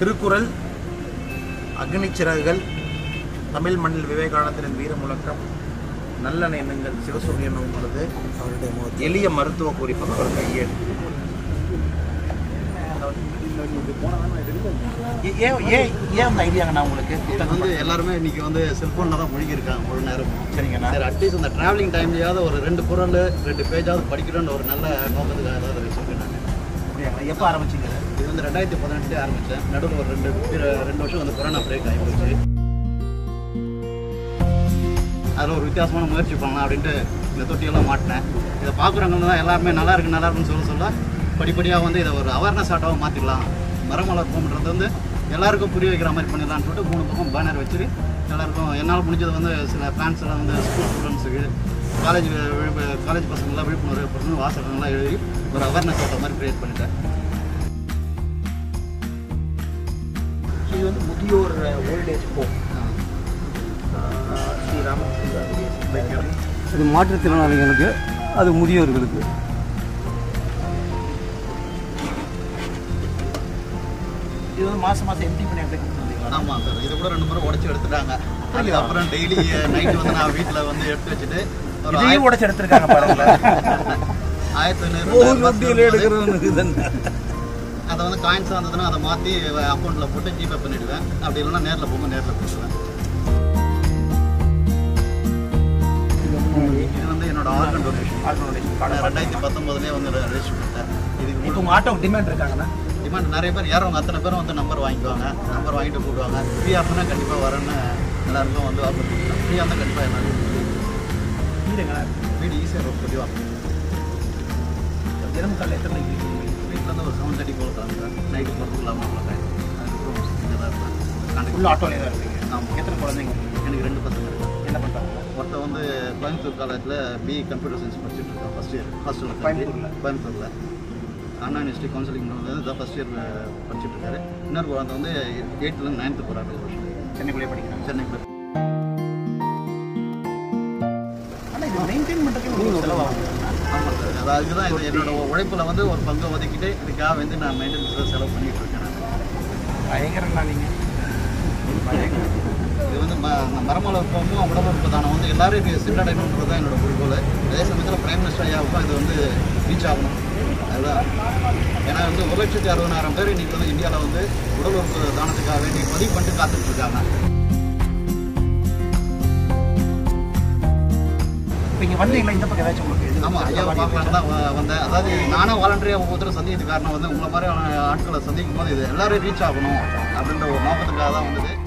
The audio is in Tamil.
திருக்குறள் அக்னி சிறகுகள் தமிழ் மண்ணில் விவேகானந்தரின் வீர முழக்கம் நல்ல எண்ணங்கள் சிவசூரியன் உங்களது அவருடைய முகத்தில் எளிய மருத்துவ குறிப்பு அவர் கையேடு ஏ- ஏன் ஏன் ஏன் அந்த ஐடியாங்கண்ணா உங்களுக்கு இது வந்து எல்லாருமே இன்னைக்கு வந்து செல்ஃபோனில் தான் முழுகி இருக்காங்க முழு நேரமும் சரிங்கண்ணா சரி அட்லீஸ்ட் இந்த டிராவலிங் டைம்லயாவது ஒரு ரெண்டு குரல் ரெண்டு பேஜாவது படிக்கணும்னு ஒரு நல்ல நோக்கத்துக்காக தான் அதை வச்சிருக்கேன் நான் அப்படியாங்களா எப்போ ஆரம்பிச்சிங்க இது வந்து ரெண்டாயிரத்தி பதினெட்டுலேயே ஆரம்பித்தேன் நடுவில் ஒரு ரெண்டு பிற- ரெண்டு வருஷம் வந்து கொரோனா பிரேக் ஆகி போச்சு அதில் ஒரு வித்தியாசமான முயற்சி பண்ணலாம் அப்படின்ட்டு இந்த தொட்டியெல்லாம் மாட்டினேன் இதை பார்க்குறவங்க தான் எல்லாருமே நல்லா இருக்கு நல்லா இருக்குன்னு சொல்ல சொல்ல படிப்படியாக வந்து இதை ஒரு அவேர்னஸ் ஆட்டாக மாற்றிக்கலாம் மரம் வளர்ப்போம்ன்றது வந்து எல்லாருக்கும் புரிய வைக்கிற மாதிரி பண்ணிடலாம்னு சொல்லிட்டு மூணு பக்கம் பேனர் வச்சு எல்லாருக்கும் என்னால் முடிஞ்சது வந்து சில பிளான்ஸ் எல்லாம் வந்து ஸ்கூல் ஸ்டூடெண்ட்ஸுக்கு காலேஜ் காலேஜ் பசங்களாம் விழிப்புணர்வு ஏற்படுத்தணும் வாசகங்கள்லாம் எழுதி ஒரு அவேர்னஸ் ஆட்ட மாதிரி க்ரியேட் பண்ணிட்டேன் இது வந்து முதியோர் ஓல்டேஜ் ஹோம் ஸ்ரீ ராமச்சந்திர இது மாற்றுத்திறனாளிகளுக்கு அது முதியோர்களுக்கு இது வந்து மாதம் மாதம் எம்டி பண்ணி அப்படியே கொடுத்துருந்தீங்களா ஆமாம் சார் இது கூட ரெண்டு முறை உடச்சி எடுத்துட்டாங்க அதுக்கப்புறம் டெய்லி நைட் வந்து நான் வீட்டில் வந்து எடுத்து வச்சுட்டு ஒரு இதையும் உடச்சு எடுத்திருக்காங்க பாருங்களேன் ஆயிரத்தி நொட்டியில் ஐநூறு எடுக்கிறவனுக்கு தானே அதை வந்து காயின்ஸாக இருந்ததுன்னா அதை மாற்றி அக்கௌண்ட்டில் போட்டு ஜிபே பண்ணிடுவேன் அப்படி இல்லைன்னா நேரில் போகும்போது நேரில் போட்டுருவேன் இது வந்து என்னோட ஆர்கன் டொனேஷன் ஆர்கனைசேஷன் ரெண்டாயிரத்தி பத்தொம்போதுலேயே வந்து ரெஜிஸ்டர் பண்ணிட்டேன் இதுக்கு இப்போ முன்னாடி உங்கள் ஆட்டோக்கு டிமாண்ட் இருக்காங்கண்ணா டிமாண்ட் நிறைய பேர் யாரும் அத்தனை பேரும் வந்து நம்பர் வாங்கிக்குவாங்க நம்பர் வாங்கிட்டு கூப்பிடுவாங்க ஃப்ரீ ஆஃப்னா கண்டிப்பாக வரேன்னு எல்லாருக்கும் வந்து ஆஃபர் கொடுக்குறேன் ஃப்ரீயாக இருந்தால் கண்டிப்பாக எல்லாரும் வீடுங்களா வீடு ஈஸியாக ரொம்ப முடியும் தினமும் காலையில் எத்தனை மணிக்கு இருக்கீங்க? வீட்டில் ஒரு செவன் தேர்ட்டி போல் கிளம்புறேன் நைட்டு போகிறதுக்கு இல்லாமல் அவ்வளோதான் அதுக்கப்புறம் இங்கே தான் இருப்பேன் உள்ள கண்டிப்பாக ஆட்டோலே தான் இருக்கீங்க ஆமாம் எத்தனை குழந்தைங்க எனக்கு ரெண்டு பசங்க இருக்காங்க என்ன பண்ணுறாங்க ஒருத்தன் வந்து கோயம்புத்தூர் காலேஜில் பிஇ கம்ப்யூட்டர் சயின்ஸ் படிச்சுட்டு இருக்கான் ஃபஸ்ட் இயர் ஹாஸ்டலில் கோயம்புத்தூர்ல? கோயம்புத்தூரில் அண்ணா யூனிவர்சிட்டி கவுன்சிலிங் வந்து இதான் ஃபஸ்ட் இயர் படிச்சுட்டு இருக்காரு இன்னொரு குழந்தை வந்து எயித்துலேருந்து நைன்த்து போகிறாரு ஒரு வருஷம் சென்னைக்குள்ளே படிக்கிறாங்க சென்னைக்குள்ள ஆனால் இது மெயின்டைன் பண்ணுறதுக்கு செலவாகும் ஆமாம் சார் அதாவது இதுதான் இது என்னோட உழைப்பில் வந்து ஒரு பங்கை ஒதுக்கிட்டு இதுக்காக வந்து நான் மெயின்டெனன்ஸ் செலவு பண்ணிட்டு இருக்கேன் நான் பயங்கரம்ண்ணா நீங்கள் இது வந்து ம மரம் வளர்ப்பமும் உடல் உறுப்பு தானம் வந்து எல்லாரும் இது சென்றடையணுன்றது தான் என்னோட குறிக்கோள் அதே சமயத்தில் பிரைம் மினிஸ்டர் ஐயாவுக்கும் இது வந்து ரீச் ஆகணும் அதுதான் ஏன்னா வந்து ஒரு லட்சத்தி அறுபதாயிரம் பேர் இன்னைக்கு வந்து இந்தியாவில் வந்து உடல் உறுப்பு தானத்துக்காக வேண்டி பதிவு பண்ணிட்டு காத்துட்டு இருக்காங்க இப்போ இங்கே வந்தீங்களா இந்த பக்கம் ஏதாச்சும் உங்களுக்கு இது ஆமாம் ஐயாவை பார்க்கலான்னு தான் வ- வந்தேன் அதாவது நானும் வாலண்டரியாக ஒவ்வொருத்தரும் சந்திக்கிறது காரணம் வந்து உங்களை மாதிரி ஆட்களை சந்திக்கும் போது இது எல்லாரும் ரீச் ஆகணும் அப்படின்ற ஒரு நோக்கத்துக்காக தான் வந்தது